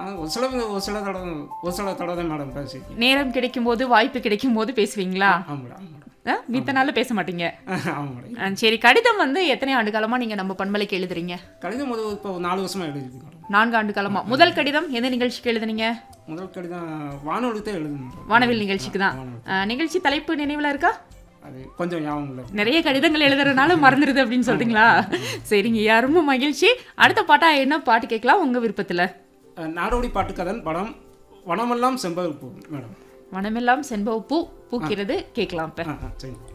நான் ஒரு சில ஒரு சில தடவை ஒரு சில தடவை தான் மேடம் பேசியிருக்கேன் நேரம் கிடைக்கும் போது வாய்ப்பு கிடைக்கும் போது பேசுவீங்களா ஆமாம் மேடம் ஆமாம் மேடம் ஆ, மித்த நாள்ல பேச மாட்டீங்க ஆமாம் மேடம் ஆ, சரி கடிதம் வந்து எத்தனை ஆண்டு காலமா நீங்க நம்ம பண்பலைக்கு எழுதுறீங்க கடிதம் முதல் இப்போ ஒரு நாலு வருஷமாக எழுதிருக்கு மேடம் நான்கு ஆண்டு காலமா முதல் கடிதம் எந்த நிகழ்ச்சிக்கு எழுதுனீங்க முதல் கடிதம் வானொலிக்கு தான் எழுதுனேன் மேடம் வானவில் நிகழ்ச்சிக்கு தான் ஆ, நிகழ்ச்சி தலைப்பு நினைவுல இருக்கா அது கொஞ்சம் ஞாபகம் இல்லை நிறைய கடிதங்கள் எழுதுறதுனால மறந்துடுது அப்படின்னு சொல்றீங்களா சரிங்க ரொம்ப மகிழ்ச்சி அடுத்த பாட்டா என்ன பாட்டு கேட்கலாம் உங்க விருப்பத்துல அஹ் நாடோடி பாட்டுக்கதன் படம் வனமெல்லாம் செம்பருப்பு மேடம் மனமெல்லாம் செண்பக பூ பூக்கிறது கேட்கலாம் இப்ப ஆ ஆ சரி